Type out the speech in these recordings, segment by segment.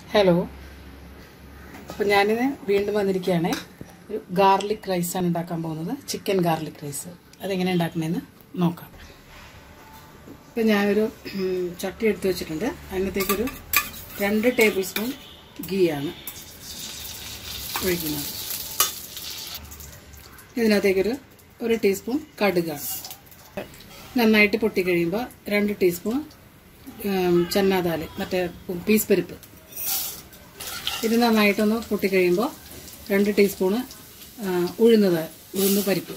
hello അപ്പം ഞാനിത് വീണ്ടും വന്നിരിക്കുകയാണ് ഒരു ഗാർലിക് റൈസാണ് ഉണ്ടാക്കാൻ പോകുന്നത് ചിക്കൻ ഗാർലിക് റൈസ് അതെങ്ങനെ ഉണ്ടാക്കണമെന്ന് നോക്കാം ഇപ്പം ഞാനൊരു ഉം, ചട്ടി എടുത്ത് വെച്ചിട്ടുണ്ട് അതിനകത്തേക്കൊരു രണ്ട് ടേബിൾ സ്പൂൺ ഗീ ആണ് ഒഴിക്കുന്നത് ഇതിനകത്തേക്കൊരു ഒരു ടീസ്പൂൺ കടുകാണ് നന്നായിട്ട് പൊട്ടിക്കഴിയുമ്പോൾ രണ്ട് ടീസ്പൂൺ ഉം, ചന്നാദാൽ മറ്റേ പീസ് പരിപ്പ് ഇത് നന്നായിട്ടൊന്ന് പൊട്ടിക്കഴിയുമ്പോൾ രണ്ട് ടീസ്പൂണ് ആ, ഉഴുന്നത് ഉഴുന്ന് പരിപ്പ്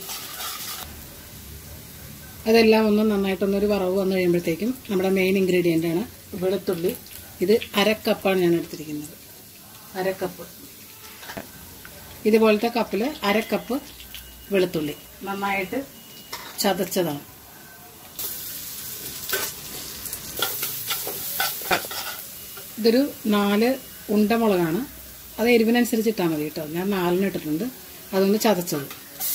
അതെല്ലാം ഒന്ന് നന്നായിട്ടൊന്നൊരു വറവ് വന്നു കഴിയുമ്പോഴത്തേക്കും നമ്മുടെ മെയിൻ ഇൻഗ്രീഡിയൻ്റ് ആണ് വെളുത്തുള്ളി ഇത് അരക്കപ്പാണ് ഞാൻ എടുത്തിരിക്കുന്നത് അരക്കപ്പ് ഇതുപോലത്തെ കപ്പിൽ അരക്കപ്പ് വെളുത്തുള്ളി നന്നായിട്ട് ചതച്ചതാണ് ഇതൊരു നാല് ഉണ്ടമുളകാണ് അത് എരിവിനനുസരിച്ച് ഇട്ടാൽ മതി കേട്ടോ ഞാൻ നാലിന് ഇട്ടിട്ടുണ്ട് അതൊന്ന് ചതച്ചത്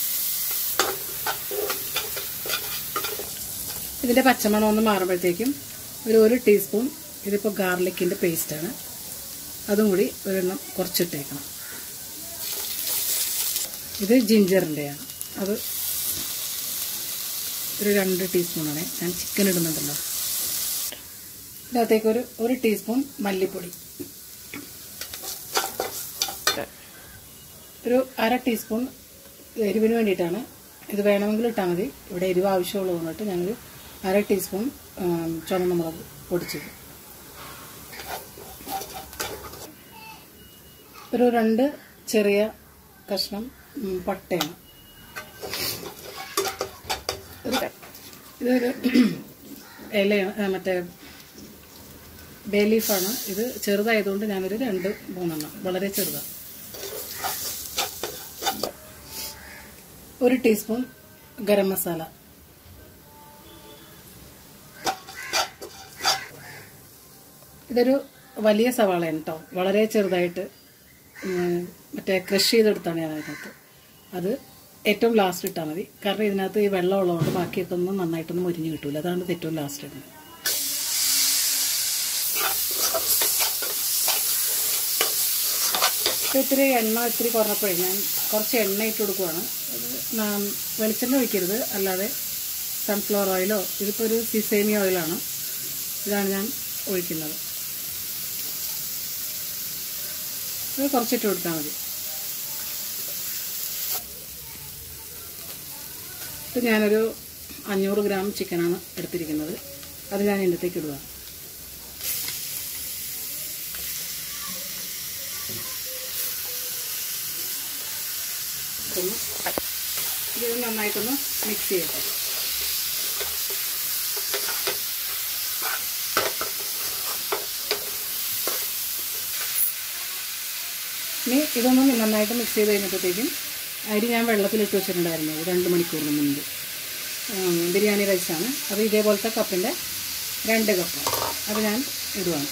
ഇതിൻ്റെ പച്ചമണം ഒന്ന് മാറുമ്പോഴത്തേക്കും ഒരു ഒരു ടീസ്പൂൺ ഇതിപ്പോൾ ഗാർലിക്കിൻ്റെ പേസ്റ്റാണ് അതും കൂടി ഒരെണ്ണം കുറച്ചിട്ടേക്കണം ഇത് ജിഞ്ചറിൻ്റെയാണ് അത് ഒരു രണ്ട് ടീസ്പൂണാണ് ഞാൻ ചിക്കൻ ഇടുന്നുണ്ടല്ലോ ഇതിനകത്തേക്ക് ഒരു ഒരു ടീസ്പൂൺ മല്ലിപ്പൊടി ഒരു അര ടീസ്പൂൺ എരിവിന് വേണ്ടിയിട്ടാണ് ഇത് വേണമെങ്കിൽ ഇട്ടാൽ മതി ഇവിടെ എരിവ് ആവശ്യമുള്ളത് കൊണ്ടിട്ട് ഞങ്ങൾ അര ടീസ്പൂൺ ഉം, ചുവന്ന മുളക് പൊടിച്ചത് ഒരു രണ്ട് ചെറിയ കഷ്ണം ഉം, പട്ടയാണ് ഒരു- ഇതൊരു ഇലയാണ് ആ, മറ്റേ ബേ ലീഫാണ് ഇത് ചെറുതായതുകൊണ്ട് ഞാനൊരു രണ്ട് മൂന്നെണ്ണം വളരെ ചെറുതാണ് ഒരു ടീസ്പൂൺ ഗരം മസാല ഇതൊരു വലിയ സവാളയാണ് കേട്ടോ വളരെ ചെറുതായിട്ട് ഉം, മറ്റേ ക്രഷ് ചെയ്തെടുത്താണ് ഞാൻ അതിനകത്ത് അത് ഏറ്റവും ലാസ്റ്റ് ഇട്ടാൽ മതി കാരണം ഇതിനകത്ത് ഈ വെള്ളം ഉള്ളതുകൊണ്ട് ബാക്കിയൊക്കെ ഒന്നും നന്നായിട്ടൊന്നും മുരിഞ്ഞ് കിട്ടൂല അതാണ് ഇത് ഏറ്റവും ലാസ്റ്റ് ഇടുന്നത് ഇപ്പം ഇത്തിരി എണ്ണ ഇത്തിരി കുറഞ്ഞപ്പോഴേ ഞാൻ കുറച്ച് എണ്ണ ഇട്ട് കൊടുക്കുവാണ് അത് നാം- വെളിച്ചെണ്ണ ഒഴിക്കരുത് അല്ലാതെ സൺഫ്ലവർ ഓയിലോ ഇതിപ്പോൾ ഒരു സിസേമി ഓയിലാണ് ഇതാണ് ഞാൻ ഒഴിക്കുന്നത് ഇത് കുറച്ചിട്ട് കൊടുത്താൽ മതി ഇത് ഞാനൊരു അഞ്ഞൂറ് ഗ്രാം ചിക്കനാണ് എടുത്തിരിക്കുന്നത് അത് ഞാൻ ഇതിനകത്തേക്ക് ഇടുക ഒന്ന് ഇത് നന്നായിട്ടൊന്ന് മിക്സ് ചെയ്യട്ടെ ഇനി ഇതൊന്ന് നന്നായിട്ട് മിക്സ് ചെയ്ത് കഴിഞ്ഞപ്പോഴത്തേക്കും അരി ഞാൻ വെള്ളത്തിലിട്ട് വെച്ചിട്ടുണ്ടായിരുന്നു ഒരു രണ്ട് മണിക്കൂറിന് മുൻപ് ഉം, ബിരിയാണി റൈസാണ് അത് ഇതേപോലത്തെ കപ്പിൻ്റെ രണ്ട് കപ്പ് അത് ഞാൻ ഇടുവാണ്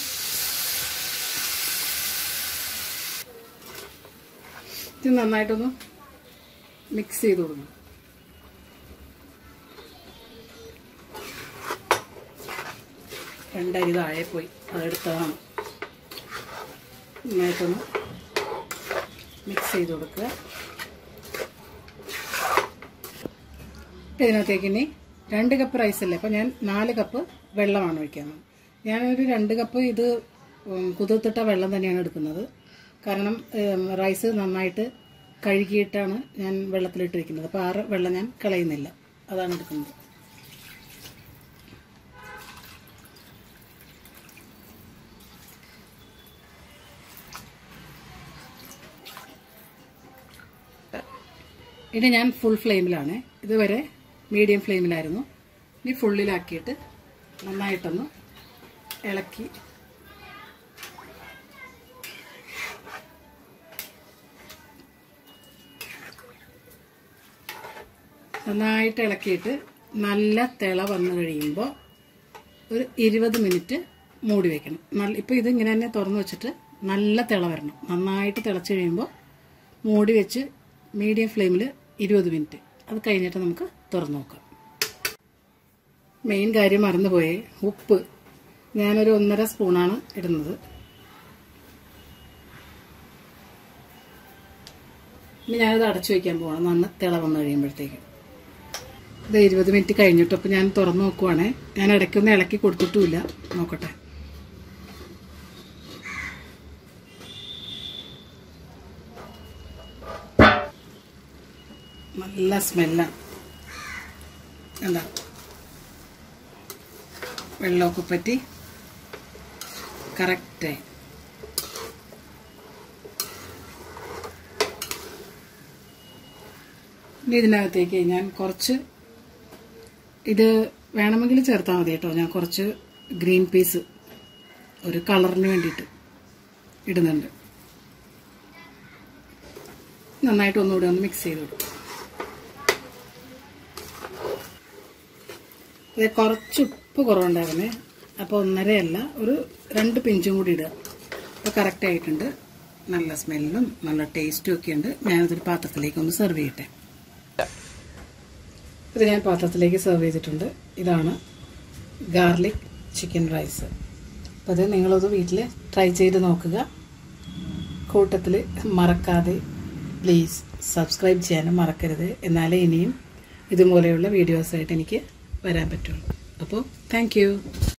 ഇത് നന്നായിട്ടൊന്ന് മിക്സ് ചെയ്ത് കൊടുക്കണം രണ്ടരി താഴെ പോയി അതെടുത്തതാണ് നന്നായിട്ടൊന്ന് മിക്സ് ചെയ്ത് കൊടുക്കുക ഇതിനകത്തേക്ക് ഇനി രണ്ട് കപ്പ് റൈസ് അല്ലേ അപ്പോൾ ഞാൻ നാല് കപ്പ് വെള്ളമാണ് ഒഴിക്കുന്നത് ഞാനൊരു രണ്ട് കപ്പ് ഇത് ഉം, കുതിർത്തിട്ട വെള്ളം തന്നെയാണ് എടുക്കുന്നത് കാരണം ഉം, റൈസ് നന്നായിട്ട് കഴുകിയിട്ടാണ് ഞാൻ വെള്ളത്തിലിട്ട് വെക്കുന്നത് അപ്പോൾ ആ വെള്ളം ഞാൻ കളയുന്നില്ല അതാണ് എടുക്കുന്നത് ഇനി ഞാൻ ഫുൾ ഫ്ലെയിമിലാണ് ഇതുവരെ മീഡിയം ഫ്ലെയിമിലായിരുന്നു ഇനി ഫുള്ളിലാക്കിയിട്ട് നന്നായിട്ടൊന്ന് ഇളക്കി നന്നായിട്ട് ഇളക്കിയിട്ട് നല്ല തിള വന്നു കഴിയുമ്പോൾ ഒരു ഇരുപത് മിനിറ്റ് മൂടി വെക്കണം നല്ല ഇപ്പോൾ ഇത് ഇങ്ങനെ തന്നെ തുറന്നു വെച്ചിട്ട് നല്ല തിള വരണം നന്നായിട്ട് തിളച്ച് കഴിയുമ്പോൾ മൂടി വെച്ച് മീഡിയം ഫ്ലെയിമിൽ ഇരുപത് മിനിറ്റ് അത് കഴിഞ്ഞിട്ട് നമുക്ക് തുറന്നു നോക്കാം മെയിൻ കാര്യം മറന്നുപോയേ ഉപ്പ് ഞാനൊരു ഒന്നര സ്പൂണാണ് ഇടുന്നത് ഇനി ഞാനിത് അടച്ചു വയ്ക്കാൻ പോകണം നന്ന് തിള വന്നു കഴിയുമ്പോഴത്തേക്ക് ഇത് ഇരുപത് മിനിറ്റ് കഴിഞ്ഞിട്ട് അപ്പോൾ ഞാൻ തുറന്നു നോക്കുവാണേ ഞാൻ ഇടയ്ക്കൊന്നും ഇളക്കി കൊടുത്തിട്ടുമില്ല നോക്കട്ടെ നല്ല സ്മെല്ലാണ് എന്താ വെള്ളമൊക്കെ പറ്റി കറക്റ്റായി ഇനി ഇതിനകത്തേക്ക് ഞാൻ കുറച്ച് ഇത് വേണമെങ്കിൽ ചേർത്താൽ മതി കേട്ടോ ഞാൻ കുറച്ച് ഗ്രീൻ പീസ് ഒരു കളറിന് വേണ്ടിയിട്ട് ഇടുന്നുണ്ട് നന്നായിട്ട് ഒന്നുകൂടി ഒന്ന് മിക്സ് ചെയ്ത് കൊടുക്കും ഇത് കുറച്ച് ഉപ്പ് കുറവുണ്ടായിരുന്നേ അപ്പോൾ ഒന്നരയല്ല ഒരു രണ്ട് പിഞ്ചും കൂടി ഇടുക അപ്പോൾ കറക്റ്റ് ആയിട്ടുണ്ട് നല്ല സ്മെല്ലും നല്ല ടേസ്റ്റും ഒക്കെ ഉണ്ട് ഞാനിതൊരു പാത്രത്തിലേക്ക് ഒന്ന് സെർവ് ചെയ്യട്ടെ ഇത് ഞാൻ പാത്രത്തിലേക്ക് സെർവ് ചെയ്തിട്ടുണ്ട് ഇതാണ് ഗാർലിക് ചിക്കൻ റൈസ് അപ്പോൾ അത് നിങ്ങളത് വീട്ടിൽ ട്രൈ ചെയ്ത് നോക്കുക കൂട്ടത്തിൽ മറക്കാതെ പ്ലീസ് സബ്സ്ക്രൈബ് ചെയ്യാനും മറക്കരുത് എന്നാലേ ഇനിയും ഇതുപോലെയുള്ള വീഡിയോസായിട്ട് എനിക്ക് വരാൻ പറ്റുള്ളൂ അപ്പോൾ താങ്ക്